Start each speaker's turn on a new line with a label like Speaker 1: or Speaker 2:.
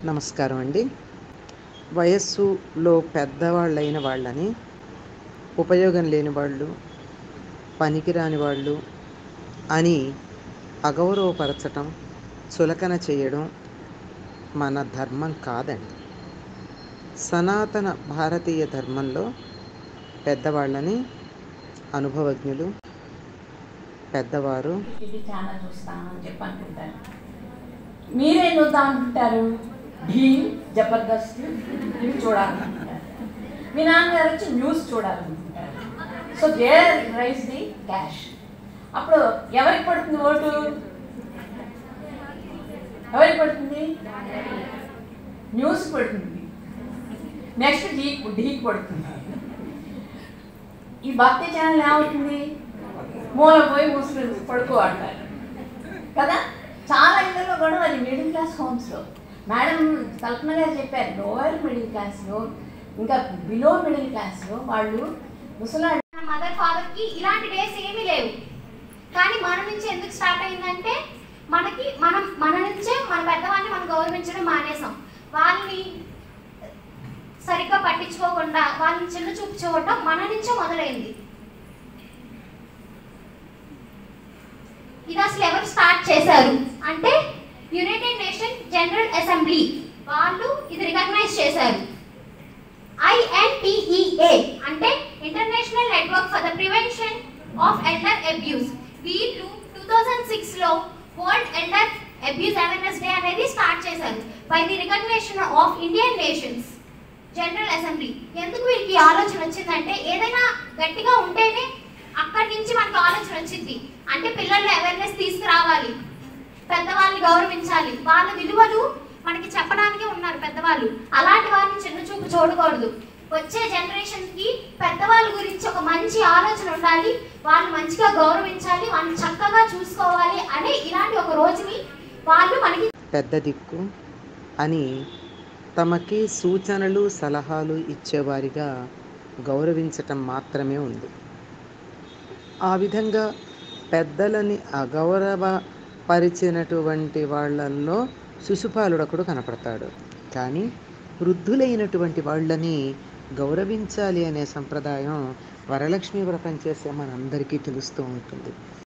Speaker 1: నమస్కారం అండి వయస్సులో పెద్దవాళ్ళైన వాళ్ళని ఉపయోగం లేని వాళ్ళు పనికిరాని వాళ్ళు అని అగౌరవపరచటం చులకన చేయడం మన ధర్మం కాదండి సనాతన భారతీయ ధర్మంలో పెద్దవాళ్ళని అనుభవజ్ఞులు పెద్దవారు
Speaker 2: ఇది చాలా చూస్తాను అని చెప్పి అనుకుంటారు మీరేం చూద్దాం అనుకుంటారు ఢీ జబర్దస్త్ ఇవి చూడాలనుకుంటారు మీ నాన్నగారు వచ్చి న్యూస్ చూడాలనుకుంటారు so there rise the cash అప్పుడు ఎవరికి పడుతుంది ఓటు ఎవరికి పడుతుంది న్యూస్ పడుతుంది నెక్స్ట్ ఢీ ఢీకి పడుతుంది ఈ భక్తి ఛానల్ ఏమవుతుంది మూల పోయి ముస్లిమ్స్ పడుకో అంటారు కదా చాలా ఇళ్ళలో కూడా అది మిడిల్ క్లాస్ హోమ్స్లో మేడం కల్పన గారు చెప్పారు లోయర్ మిడిల్ క్లాస్లో ఇంకా బిలో మిడిల్ క్లాస్లో వాళ్ళు ముసలా
Speaker 3: మన మదర్ ఫాదర్ కి ఇలాంటి డేస్ ఏమీ లేవు కానీ మన నుంచి ఎందుకు స్టార్ట్ అయిందంటే మనకి మనం మన నుంచే మన పెద్దవాళ్ళని మనం గౌరవించడం మానేసాం వాళ్ళని సరిగ్గా పట్టించుకోకుండా వాళ్ళని చిన్న చూపు చూడటం మన నుంచే మొదలైంది ఇది అసలు ఎవరు స్టార్ట్ చేశారు అంటే యునైటెడ్ నేషన్ జనరల్ అసెంబ్లీ వాళ్ళు ఇది రికగ్నైజ్ చేశారు ఐఎన్పిఈఏ అంటే international network for the prevention of elder abuse వీళ్ళు టూ థౌజండ్ సిక్స్లో world elder abuse awareness day అనేది స్టార్ట్ చేశారు by the recognition of Indian nations general assembly ఎందుకు వీళ్ళకి ఈ ఆలోచన వచ్చిందంటే ఏదైనా గట్టిగా ఉంటేనే అక్కడి నుంచి మనకు ఆలోచన వచ్చింది అంటే పిల్లల్లో అవేర్నెస్ తీసుకురావాలి పెద్దవాళ్ళని గౌరవించాలి వాళ్ళ విలువలు మనకి చెప్పడానికి ఉన్నారు పెద్దవాళ్ళు అలాంటి వారిని చిన్న చూపు చూడకూడదు వచ్చే జనరేషన్ కి పెద్దవాళ్ళ గురించి ఒక మంచి ఆలోచన ఉండాలి వాళ్ళు మంచిగా గౌరవించాలి వాళ్ళని చక్కగా చూసుకోవాలి అనే ఇలాంటి ఒక రోజుని వాళ్ళు మనకి
Speaker 1: పెద్ద దిక్కు అని తమకి సూచనలు సలహాలు ఇచ్చేవారిగా గౌరవించటం మాత్రమే ఉంది ఆ విధంగా పెద్దలని అగౌరవపరిచినటువంటి వాళ్ళల్లో శిశుపాలుడొకడు కనపడతాడు కానీ వృద్ధులైనటువంటి వాళ్ళని గౌరవించాలి అనే సంప్రదాయం వరలక్ష్మి వ్రతం చేసే మనందరికీ తెలుస్తూ ఉంటుంది